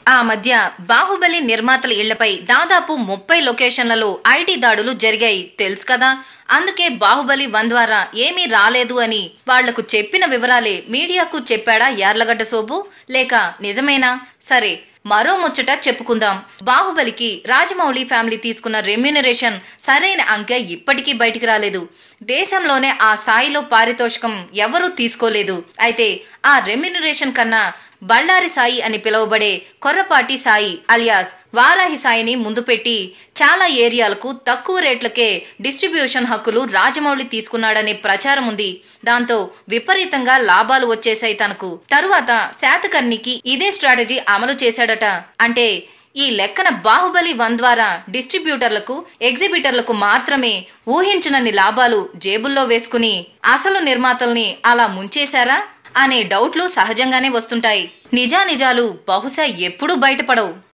ఆ మధ్య బాహుబలి నిర్మాతల ఇళ్లపై దాదాపు ముప్పై లొకేషన్లలో ఐటీ దాడులు జరిగాయి తెలుసు కదా అందుకే బాహుబలి వన్ ద్వారా ఏమీ రాలేదు అని వాళ్లకు చెప్పిన వివరాలే మీడియాకు చెప్పాడా యార్లగడ్డ సోబు లేక నిజమేనా సరే మరో ముచ్చట చెప్పుకుందాం బాహుబలికి రాజమౌళి ఫ్యామిలీ తీసుకున్న రెమ్యూనరేషన్ సరైన అంకె ఇప్పటికీ బయటికి రాలేదు దేశంలోనే ఆ స్థాయిలో పారితోషికం ఎవరూ తీసుకోలేదు అయితే ఆ రెమ్యూనరేషన్ కన్నా బళ్ళారి సాయి అని పిలువబడే కొర్రపాటి సాయి అలియాస్ వారాహి సాయిని ముందు పెట్టి చాలా ఏరియాలకు తక్కువ రేట్లకే డిస్ట్రిబ్యూషన్ హక్కులు రాజమౌళి తీసుకున్నాడనే ప్రచారం ఉంది దాంతో విపరీతంగా లాభాలు వచ్చేశాయి తనకు తరువాత శాతకర్ణికి ఇదే స్ట్రాటజీ అమలు చేశాడట అంటే ఈ లెక్కన బాహుబలి వన్ ద్వారా డిస్ట్రిబ్యూటర్లకు ఎగ్జిబిటర్లకు మాత్రమే ఊహించినన్ని లాభాలు జేబుల్లో వేసుకుని అసలు నిర్మాతల్ని అలా ముంచేశారా అనే డౌట్లు సహజంగానే వస్తుంటాయి నిజానిజాలు బహుశా ఎప్పుడూ బయటపడవు